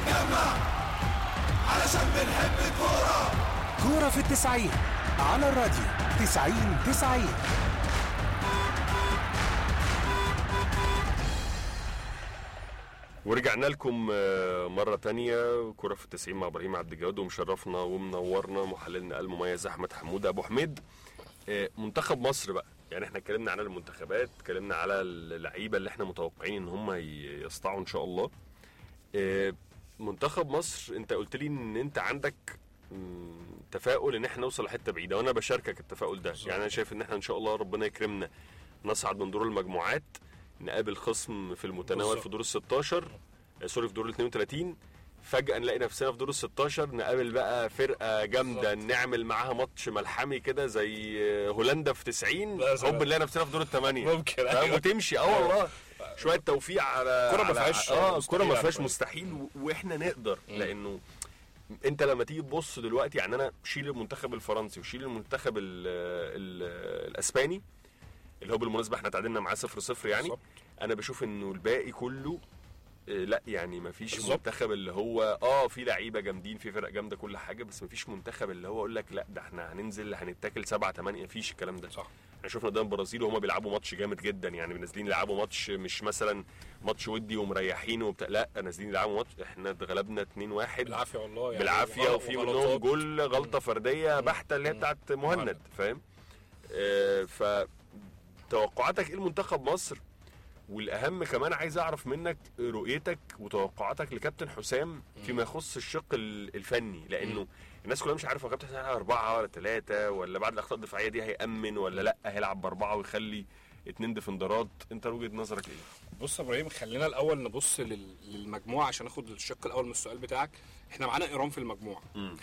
نتجمع علشان بنحب الكورة كورة في التسعين على الراديو تسعين تسعين ورجعنا لكم آه، مرة تانية كرة في التسعين مع إبراهيم عبد الجواد ومشرفنا ومنورنا محللنا المميز أحمد حمودة أبو حميد آه، منتخب مصر بقى يعني احنا اتكلمنا عن المنتخبات اتكلمنا على اللعيبة اللي احنا متوقعين ان هم ي- يسطعوا ان شاء الله آه، منتخب مصر انت قلت لي ان انت عندك مم، تفاؤل ان احنا نوصل لحته بعيده وانا بشاركك التفاؤل ده يعني انا شايف ان احنا ان شاء الله ربنا يكرمنا نصعد من دور المجموعات نقابل خصم في المتناول بالظبط. في دور ال 16 آه، سوري في دور ال 32 فجأة نلاقي نفسنا في دور ال 16 نقابل بقى فرقة جامدة نعمل معاها ماتش ملحمي كده زي آه، هولندا في 90 لازم. هوب نلاقي نفسنا في دور الثمانية ممكن، فاهم أيوة. وتمشي اه والله شوية توفيق على الكرة ما على- فيهاش اه الكرة مستحيل ما على فيهاش فكرة. مستحيل و- واحنا نقدر لانه انت لما تيجي تبص دلوقتي يعني انا شيل المنتخب الفرنسي وشيل المنتخب ال ال الاسباني اللي هو بالمناسبه احنا تعادلنا معاه 0 0 يعني بالظبط. انا بشوف انه الباقي كله آه، لا يعني ما فيش بالظبط. منتخب اللي هو اه في لعيبه جامدين في فرق جامده كل حاجه بس ما فيش منتخب اللي هو يقول لك لا ده احنا هننزل هنتاكل 7 8 ما فيش الكلام ده صح احنا شفنا قدام البرازيل وهم بيلعبوا ماتش جامد جدا يعني نازلين يلعبوا ماتش مش مثلا ماتش ودي ومريحين وبتاع لا نازلين يلعبوا ماتش احنا اتغلبنا 2 1 بالعافيه والله يعني بالعافيه وغلط- وفي منهم وغلطات. جول غلطه فرديه بحته اللي هي بتاعت مهند مهند. فاهم آه ف توقعاتك ايه لمنتخب مصر والاهم كمان عايز اعرف منك رؤيتك وتوقعاتك لكابتن حسام فيما يخص الشق ال- الفني لانه الناس كلها مش عارفه هو كابتن حسام هيلعب اربعه ولا ثلاثه ولا بعد الاخطاء الدفاعيه دي هيامن ولا لا هيلعب باربعه ويخلي اتنين ديفندرات انت وجهه نظرك ايه؟ بص يا ابراهيم خلينا الاول نبص لل- للمجموعه عشان اخد الشق الاول من السؤال بتاعك احنا معانا ايران في المجموعه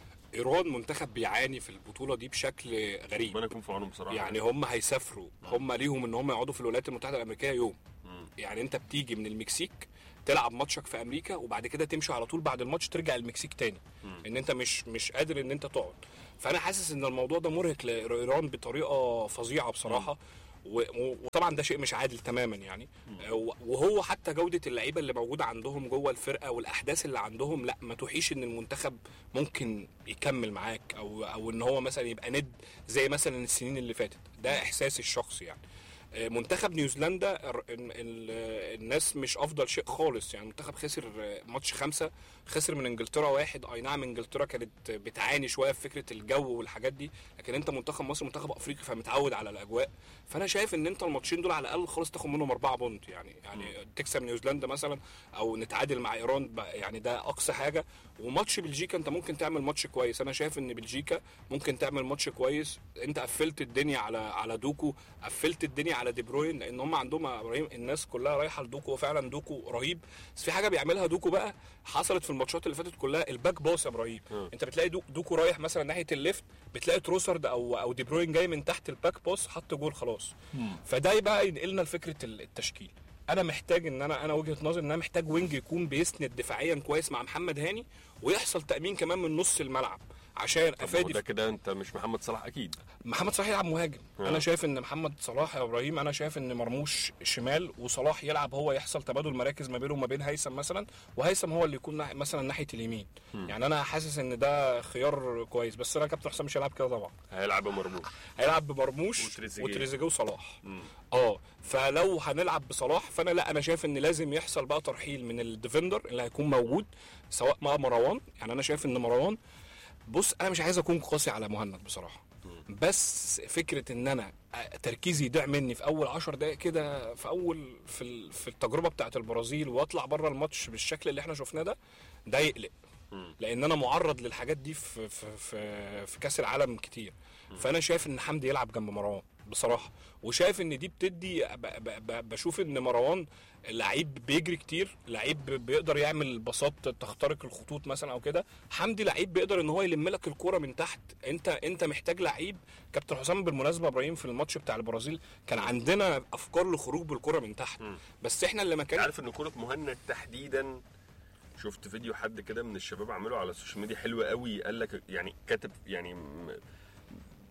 ايران منتخب بيعاني في البطوله دي بشكل غريب ربنا يكون في عونهم بصراحه يعني هم هيسافروا هم ليهم ان هم يقعدوا في الولايات المتحده الامريكيه يوم يعني انت بتيجي من المكسيك تلعب ماتشك في امريكا وبعد كده تمشي على طول بعد الماتش ترجع المكسيك تاني ان انت مش مش قادر ان انت تقعد فانا حاسس ان الموضوع ده مرهق لايران بطريقه فظيعه بصراحه و- و- وطبعا ده شيء مش عادل تماما يعني آه، و- وهو حتى جوده اللعيبه اللي موجوده عندهم جوه الفرقه والاحداث اللي عندهم لا ما توحيش ان المنتخب ممكن يكمل معاك او او ان هو مثلا يبقى ند زي مثلا السنين اللي فاتت ده احساسي الشخصي يعني آه، منتخب نيوزيلندا الر- ال- ال- الناس مش افضل شيء خالص يعني المنتخب خسر آه، ماتش خمسة خسر من انجلترا واحد اي نعم انجلترا كانت بتعاني شويه في فكره الجو والحاجات دي لكن انت منتخب مصر منتخب افريقي فمتعود على الاجواء فانا شايف ان انت الماتشين دول على الاقل خالص تاخد منهم اربعه بونت يعني يعني تكسب نيوزيلندا مثلا او نتعادل مع ايران بقى- يعني ده اقصى حاجه وماتش بلجيكا انت ممكن تعمل ماتش كويس انا شايف ان بلجيكا ممكن تعمل ماتش كويس انت قفلت الدنيا على على دوكو قفلت الدنيا على دي بروين لان هم عندهم يا ابراهيم الناس كلها رايحه لدوكو وفعلا دوكو رهيب بس في حاجه بيعملها دوكو بقى حصلت في الماتشات اللي فاتت كلها الباك باص يا ابراهيم انت بتلاقي دو- دوكو رايح مثلا ناحيه الليفت بتلاقي تروسرد او او دي بروين جاي من تحت الباك باص حط جول خلاص فده يبقى ينقلنا لفكره ال- التشكيل انا محتاج ان انا انا وجهه نظري ان انا محتاج وينج يكون بيسند دفاعيا كويس مع محمد هاني ويحصل تامين كمان من نص الملعب عشان طب ما هو افادي ده كده انت مش محمد صلاح اكيد محمد صلاح يلعب مهاجم آه. انا شايف ان محمد صلاح يا ابراهيم انا شايف ان مرموش شمال وصلاح يلعب هو يحصل تبادل مراكز ما بينه وما بين هيثم مثلا وهيثم هو اللي يكون ناح- مثلا ناحيه اليمين يعني انا حاسس ان ده خيار كويس بس انا كابتن حسام مش هيلعب كده طبعا هيلعب مرموش هيلعب بمرموش وتريزيجيه. وتريزيجيه وصلاح اه فلو هنلعب بصلاح فانا لا انا شايف ان لازم يحصل بقى ترحيل من الديفندر اللي هيكون موجود سواء مع مروان يعني انا شايف ان مروان بص انا مش عايز اكون قاسي على مهند بصراحه بس فكره ان انا تركيزي يضيع مني في اول 10 دقائق كده في اول في ال- في التجربه بتاعه البرازيل واطلع بره الماتش بالشكل اللي احنا شفناه ده ده يقلق لان انا معرض للحاجات دي في في في, في كاس العالم كتير فانا شايف ان حمدي يلعب جنب مروان بصراحه وشايف ان دي بتدي ب- ب- ب- بشوف ان مروان لعيب بيجري كتير لعيب بيقدر يعمل باصات تخترق الخطوط مثلا او كده حمدي لعيب بيقدر ان هو يلم لك الكوره من تحت انت انت محتاج لعيب كابتن حسام بالمناسبه يا ابراهيم في الماتش بتاع البرازيل كان عندنا افكار لخروج بالكوره من تحت بس احنا اللي ما انت كان عارف ان كرة مهند تحديدا شفت فيديو حد كده من الشباب عمله على السوشيال ميديا حلو قوي قال لك يعني كاتب يعني م-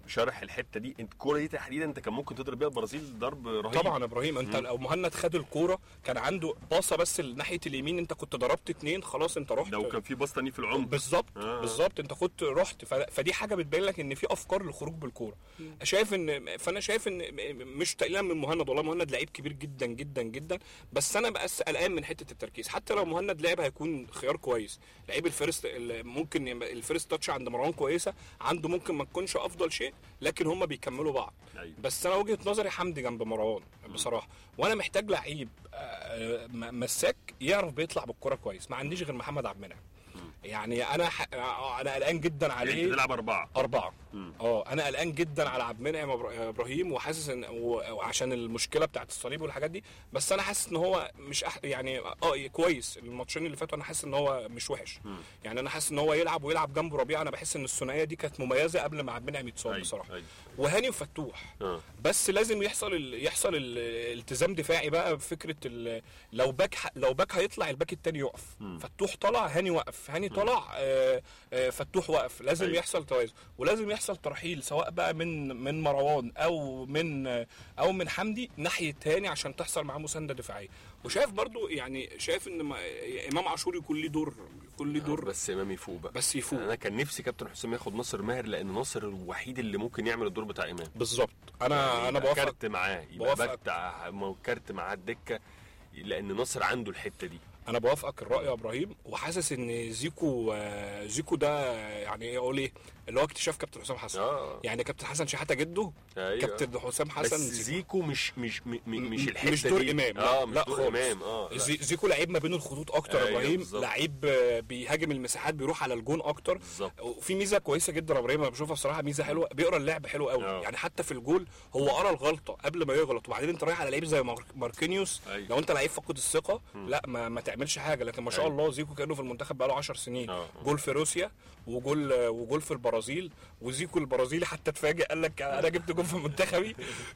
شرح الحته دي انت الكوره دي تحديدا انت كان ممكن تضرب بيها البرازيل ضرب رهيب طبعا يا ابراهيم انت لو مهند خد الكوره كان عنده باصه بس ناحيه اليمين انت كنت ضربت اتنين خلاص انت رحت لو كان في باص تاني في العمق بالظبط آه. بالظبط انت كنت رحت ف- فدي حاجه بتبين لك ان في افكار للخروج بالكوره شايف ان فانا شايف ان مش تقليلا من مهند والله مهند لعيب كبير جدا جدا جدا بس انا بس قلقان من حته التركيز حتى لو مهند لعب هيكون خيار كويس لعيب الفيرست ال- ممكن يبقى الفيرست تاتش عند مروان كويسه عنده ممكن ما تكونش افضل شيء لكن هم بيكملوا بعض أيوة. بس انا وجهه نظري حمدي جنب مروان بصراحه وانا محتاج لعيب آه، م- مساك يعرف بيطلع بالكره كويس ما عنديش غير محمد عبد المنعم يعني انا ح... انا قلقان جدا يعني عليه انت تلعب اربعه أربعة اه أنا قلقان جدا على عبد المنعم إبرا- إبراهيم وحاسس إن و- وعشان المشكلة بتاعت الصليب والحاجات دي بس أنا حاسس إن هو مش أح... يعني اه كويس الماتشين اللي فاتوا أنا حاسس إن هو مش وحش يعني أنا حاسس إن هو يلعب ويلعب جنبه ربيع أنا بحس إن الثنائية دي كانت مميزة قبل ما عبد المنعم يتصاب أيوة، بصراحة أيوة. وهاني وفتوح اه بس لازم يحصل ال... يحصل ال... التزام دفاعي بقى بفكره ال... لو باك ح... لو باك هيطلع الباك التاني يقف فتوح طلع هاني وقف هاني طلع آه... آه... فتوح وقف لازم أيوة. يحصل توازن ولازم يحصل ترحيل سواء بقى من من مروان او من آه، او من حمدي ناحيه هاني عشان تحصل معاه مسانده دفاعيه وشايف برضو يعني شايف ان ما... امام عاشور يكون ليه دور يكون ليه دور بس امام يفوق بقى بس يفوق انا كان نفسي كابتن حسام ياخد ناصر ماهر لان ناصر الوحيد اللي ممكن يعمل الدور بتاع امام بالظبط انا انا يبقى بوافق كارت معاه يبقى بوافقك. بتاع كارت معاه الدكه لان ناصر عنده الحته دي انا بوافقك الراي يا ابراهيم وحاسس ان زيكو آه، زيكو ده يعني ايه اقول ايه اللي هو اكتشاف كابتن حسام حسن اه يعني كابتن حسن شحاته جده أيوة. كابتن حسام بس حسن زيكو مش مش م- م- مش م- الحته مش دور دي امام اه لا, مش لا دور خالص امام اه لا. زي- زيكو لعيب ما بين الخطوط اكتر يا أيوة، ابراهيم بالظبط. لعيب آه، بيهاجم المساحات بيروح على الجون اكتر بالظبط. وفي ميزه كويسه جدا يا ابراهيم انا بشوفها بصراحه ميزه حلوه بيقرا اللعب حلو قوي آه. يعني حتى في الجول هو قرا الغلطه قبل ما يغلط وبعدين انت رايح على لعيب زي مار- ماركينيوس أيوة. لو انت لعيب فقد الثقه لا ما, ما تعملش حاجه لكن ما شاء أيوة. الله زيكو كانه في المنتخب بقاله 10 سنين آه. جول في روسيا وجول وجول في البرازيل وزيكو البرازيلي حتى اتفاجئ قال لك انا جبت جول في منتخبي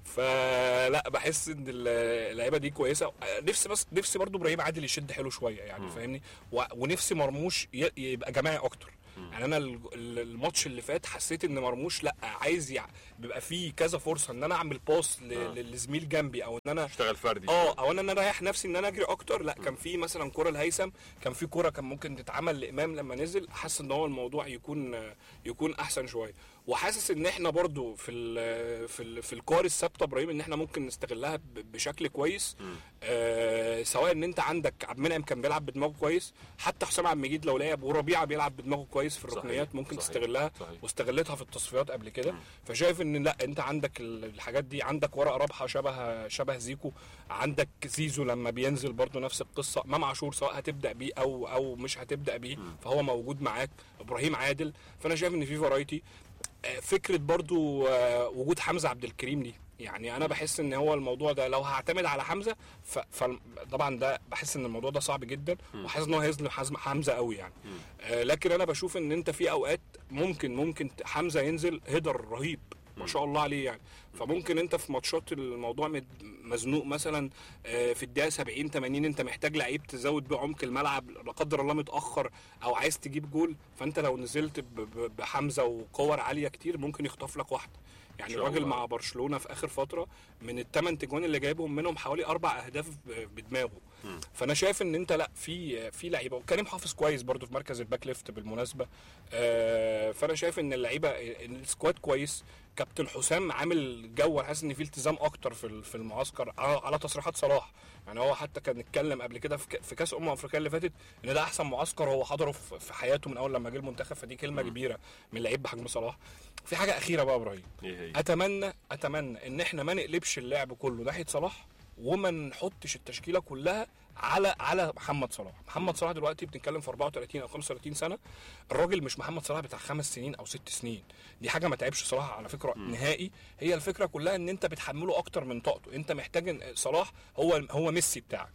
فلا بحس ان اللعيبه دي كويسه نفسي بس نفسي برضو ابراهيم عادل يشد حلو شويه يعني فاهمني و- ونفسي مرموش ي- يبقى جماعي اكتر يعني انا ال- ال- الماتش اللي فات حسيت ان مرموش لا عايز يع... بيبقى فيه كذا فرصه ان انا اعمل باص ل- آه. للزميل جنبي او ان انا اشتغل فردي اه او ان انا رايح نفسي ان انا اجري اكتر لا كان في مثلا كره لهيثم كان في كره كان ممكن تتعمل لامام لما نزل حاسس ان هو الموضوع يكون يكون احسن شويه وحاسس ان احنا برضو في ال في ال في الكور الثابته ابراهيم ان احنا ممكن نستغلها ب- بشكل كويس آه سواء ان انت عندك عبد المنعم كان بيلعب بدماغه كويس حتى حسام عبد المجيد لو لعب وربيعه بيلعب بدماغه كويس في صحيح، الركنيات ممكن صحيح، تستغلها صحيح. واستغلتها في التصفيات قبل كده فشايف ان لا انت عندك ال- الحاجات دي عندك ورقه رابحه شبه شبه زيكو عندك زيزو لما بينزل برضو نفس القصه امام عاشور سواء هتبدا بيه او او مش هتبدا بيه فهو موجود معاك ابراهيم عادل فانا شايف ان في فرايتي آه، فكره برضو آه، وجود حمزه عبد الكريم دي يعني انا بحس ان هو الموضوع ده لو هعتمد على حمزه ف- فطبعا ده بحس ان الموضوع ده صعب جدا وحاسس ان هو هيظلم حزم- حمزه قوي يعني آه لكن انا بشوف ان انت في اوقات ممكن ممكن ت- حمزه ينزل هيدر رهيب ما شاء الله عليه يعني فممكن انت في ماتشات الموضوع مد- مزنوق مثلا آه، في الدقيقه 70 80 انت محتاج لعيب تزود بيه عمق الملعب لا قدر الله متاخر او عايز تجيب جول فانت لو نزلت ب- ب- بحمزه وكور عاليه كتير ممكن يخطف لك واحده يعني إن شاء الراجل الله. مع برشلونه في اخر فتره من الثمان تجوان اللي جايبهم منهم حوالي اربع اهداف ب- بدماغه فانا شايف ان انت لا في في لعيبه وكريم حافظ كويس برضو في مركز الباك ليفت بالمناسبه آه، فانا شايف ان اللعيبه إن السكواد كويس كابتن حسام عامل جو أنا حاسس ان في التزام اكتر في ال- في المعسكر على على تصريحات صلاح يعني هو حتى كان اتكلم قبل كده في ك- في كاس امم افريقيا اللي فاتت ان ده احسن معسكر هو حضره في في حياته من اول لما جه المنتخب فدي كلمه كبيره من لعيب بحجم صلاح في حاجه اخيره بقى يا ابراهيم ايه هي اتمنى اتمنى ان احنا ما نقلبش اللعب كله ناحيه صلاح وما نحطش التشكيله كلها على على محمد صلاح محمد صلاح دلوقتي بنتكلم في 34 او 35 سنه الراجل مش محمد صلاح بتاع خمس سنين او ست سنين دي حاجه ما تعبش صلاح على فكره نهائي هي الفكره كلها ان انت بتحمله اكتر من طاقته انت محتاج إن صلاح هو هو ميسي بتاعك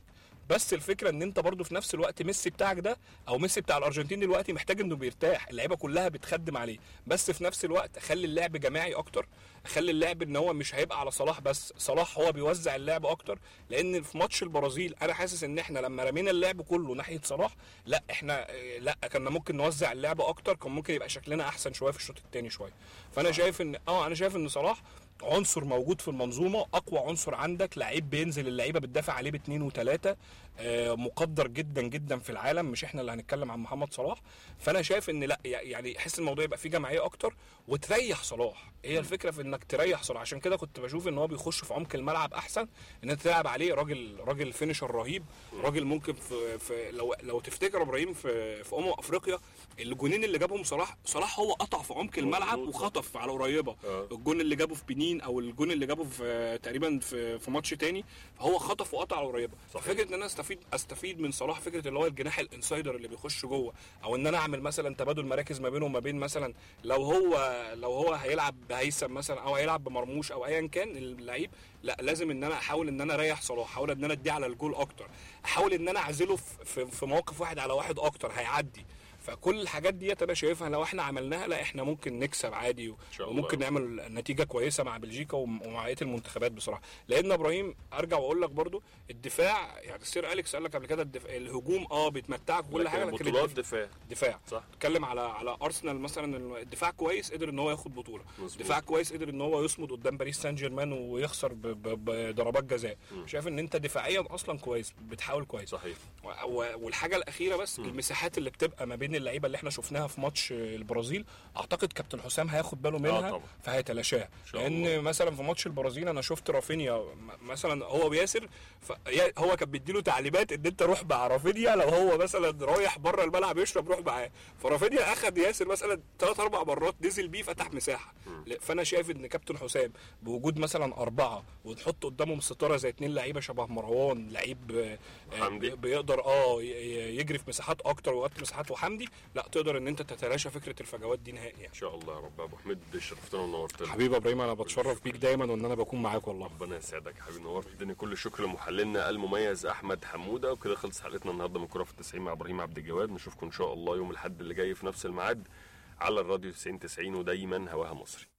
بس الفكره ان انت برضو في نفس الوقت ميسي بتاعك ده او ميسي بتاع الارجنتين دلوقتي محتاج انه بيرتاح اللعيبه كلها بتخدم عليه بس في نفس الوقت اخلي اللعب جماعي اكتر اخلي اللعب ان هو مش هيبقى على صلاح بس صلاح هو بيوزع اللعب اكتر لان في ماتش البرازيل انا حاسس ان احنا لما رمينا اللعب كله ناحيه صلاح لا احنا آه، لا كنا ممكن نوزع اللعب اكتر كان ممكن يبقى شكلنا احسن شويه في الشوط الثاني شويه فانا شايف ان اه انا شايف ان صلاح عنصر موجود في المنظومه اقوى عنصر عندك لعيب بينزل اللعيبه بتدافع عليه باثنين وثلاثه آه مقدر جدا جدا في العالم مش احنا اللي هنتكلم عن محمد صلاح فانا شايف ان لا يعني احس الموضوع يبقى فيه جماعيه اكتر وتريح صلاح هي الفكره في انك تريح صلاح عشان كده كنت بشوف ان هو بيخش في عمق الملعب احسن ان انت تلعب عليه راجل راجل فينيشر رهيب راجل ممكن في, في لو لو تفتكر ابراهيم في في امم افريقيا الجونين اللي جابهم صلاح صلاح هو قطع في عمق الملعب مظبوط. وخطف على قريبه آه. الجون اللي جابه في بنين او الجون اللي جابه في تقريبا في في ماتش تاني هو خطف وقطع على قريبه صحيح. فكره ان انا استفيد استفيد من صلاح فكره اللي هو الجناح الانسايدر اللي بيخش جوه او ان انا اعمل مثلا تبادل مراكز ما بينه وما بين مثلا لو هو لو هو هيلعب بهيثم مثلا او هيلعب بمرموش او ايا كان اللعيب لا لازم ان انا احاول ان انا اريح صلاح احاول ان انا اديه على الجول اكتر احاول ان انا اعزله في, في, في مواقف واحد على واحد اكتر هيعدي فكل الحاجات ديت انا شايفها لو احنا عملناها لا احنا ممكن نكسب عادي و- شاء الله. وممكن نعمل نتيجه كويسه مع بلجيكا وم- ومع بقيه المنتخبات بصراحه لان ابراهيم ارجع واقول لك برضو الدفاع يعني السير اليكس قال لك قبل كده الدفاع الهجوم اه بيتمتعك كل حاجه لكن بطولات الدفاع- دفاع دفاع صح. اتكلم على على ارسنال مثلا الدفاع كويس قدر ان هو ياخد بطوله مظبوط. دفاع كويس قدر ان هو يصمد قدام باريس سان جيرمان ويخسر ب- ب- بضربات جزاء شايف ان انت دفاعيا اصلا كويس بتحاول كويس صحيح و- و- والحاجه الاخيره بس المساحات اللي بتبقى ما بين اللعيبه اللي احنا شفناها في ماتش البرازيل اعتقد كابتن حسام هياخد باله منها طبعا. فهيتلاشاها شاء لان الله. مثلا في ماتش البرازيل انا شفت رافينيا م- مثلا هو وياسر ف... يا- هو كان بيديله تعليمات ان انت روح مع رافينيا لو هو مثلا رايح بره الملعب يشرب روح معاه فرافينيا اخد ياسر مثلا ثلاث اربع مرات نزل بيه فتح مساحه ل- فانا شايف ان كابتن حسام بوجود مثلا اربعه ونحط قدامهم ستاره زي اتنين لعيبه شبه مروان لعيب آه، آه، حمدي. بيقدر اه ي- ي- يجري في مساحات اكتر ويغطي مساحات وحمدي لا تقدر ان انت تتلاشى فكره الفجوات دي نهائي يعني ان شاء الله يا رب يا ابو حميد شرفتنا ونورتنا حبيبي يا ابراهيم انا بتشرف بيك دايما وان انا بكون معاك والله ربنا يسعدك يا حبيبي نورت الدنيا كل الشكر لمحللنا المميز احمد حموده وكده خلص حلقتنا النهارده من كره في التسعين مع ابراهيم عبد الجواد نشوفكم ان شاء الله يوم الاحد اللي جاي في نفس الميعاد على الراديو 90 90 ودايما هواها مصري